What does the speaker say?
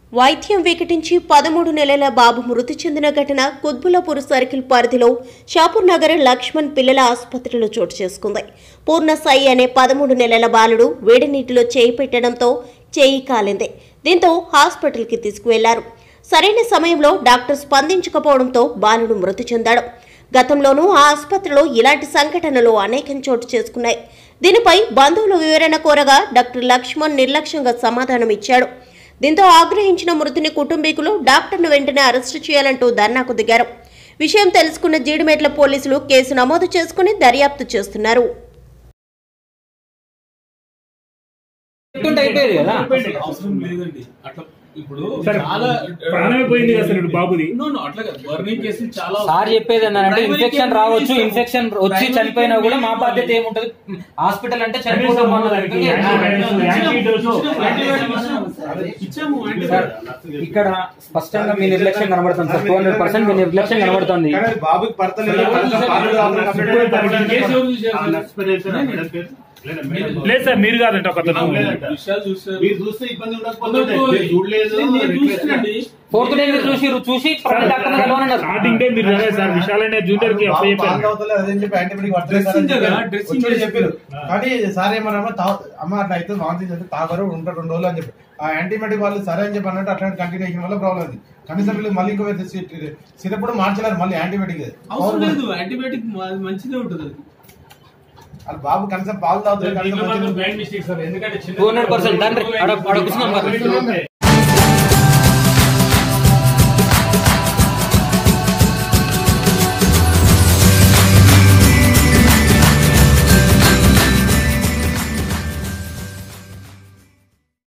వైద్యం వికటించి పదమూడు నెలల బాబు మృతి చెందిన ఘటన కుత్బులాపూర్ సర్కిల్ పరిధిలో షాపూర్ నగర్ లక్ష్మణ్ పిల్లల ఆసుపత్రిలో చోటు చేసుకుంది పూర్ణ సాయి అనే పదమూడు నెలల బాలుడు వేడి నీటిలో చేయి పెట్టడంతో చేయి కాలింది దీంతో హాస్పిటల్కి తీసుకువెళ్లారు సరైన సమయంలో డాక్టర్ స్పందించకపోవడంతో బాలుడు మృతి చెందాడు గతంలోనూ ఆ ఆసుపత్రిలో ఇలాంటి సంఘటనలు అనేకం చోటు చేసుకున్నాయి దీనిపై బంధువులు వివరణ కోరగా డాక్టర్ లక్ష్మణ్ నిర్లక్ష్యంగా సమాధానం ఇచ్చాడు దీంతో ఆగ్రహించిన మృతుని కుటుంబీకులు డాక్టర్ను వెంటనే అరెస్టు చేయాలంటూ ధర్నాకు దిగారు విషయం తెలుసుకున్న జీడిమెట్ల పోలీసులు కేసు నమోదు చేసుకుని దర్యాప్తు చేస్తున్నారు పెట్టుంటే అయిపోయేది కదా అవసరం లేదండి అట్లా ఇప్పుడు సరే, చాలా ప్రాణమే పోయింది కదా సార్ ఇప్పుడు బాబుది. No, no, అట్లా కాదు బర్నింగ్ కేసులు చాలా సార్ చెప్పేది ఏంటంటే Primary ఇన్ఫెక్షన్ care రావచ్చు ఇస్తాం. ఇన్ఫెక్షన్ వచ్చి Primary చనిపోయినా care కూడా మా ఇవ్వాలి. బాధ్యత ఏముంటది హాస్పిటల్ అంటే కనీసం చనిపోతాం మన దానికి యాంటీబయాటిక్స్, యాంటీడోసు. ఇచ్చాము సార్, ఇక్కడ స్పష్టంగా మీ నిర్లక్ష్యం కనబడుతుంది సార్ టూ హండ్రెడ్ పర్సెంట్ మీ నిర్లక్ష్యం కనబడుతుంది కానీ బాబుకి పడతలేదు కనీసం పాలు తాగకుండా కంప్లీట్ కేసు ఎవరు చూశారు? లేదు సార్ మీరు కాదంట ఒక అతను విషయాలు చూశారు మీరు చూస్తే ఇబ్బంది ఉండకపోతే కొందరు మీరు చూడలేదు నేను చూస్తున్నాండి. ఫోర్త్ డే మీరు చూసి చూసి ప్రైవేట్ డాక్టర్ కలవనన్నారు స్టార్టింగ్ డే మీరు చదివారు సార్ విశాలనే జూనియర్ కి అప్లై పాలు చెప్పారు తాగుతలేదు అదే చెప్పి యాంటీబయాటిక్ Dressing కదా, dressing వచ్చి చేసి చెప్పారు కానీ సార్ ఏమన్నా తాగు అమ్మ అట్లా అయితే వాంతి చేస్తే తాగరు ఉంటారు రెండు రోజులు అని చెప్పి ఆ యాంటీబయాటిక్ వాళ్ళు సరే అని చెప్పి అన్నట్టు అట్లాంటి కంటిన్యూషన్ వల్ల ప్రాబ్లం ఉంది కనీసం వీళ్ళు మళ్ళీ ఇంకో సిరప్పుడు మార్చలేరు మళ్ళీ యాంటీబయాటిక్ అవసరం లేదు యాంటీబయాటిక్ మంచిదే ఉంటుంది అది. వాళ్ళ బాబు కనీసం పాలు తాగుతారు కనీసం మంచిగా- బ్లైండ్ మిస్టేక్ సార్ ఎందుకంటే టూ హండ్రెడ్ పర్సెంట్ తండ్రి అక్కడ అక్కడ కూర్చున్నాం కదా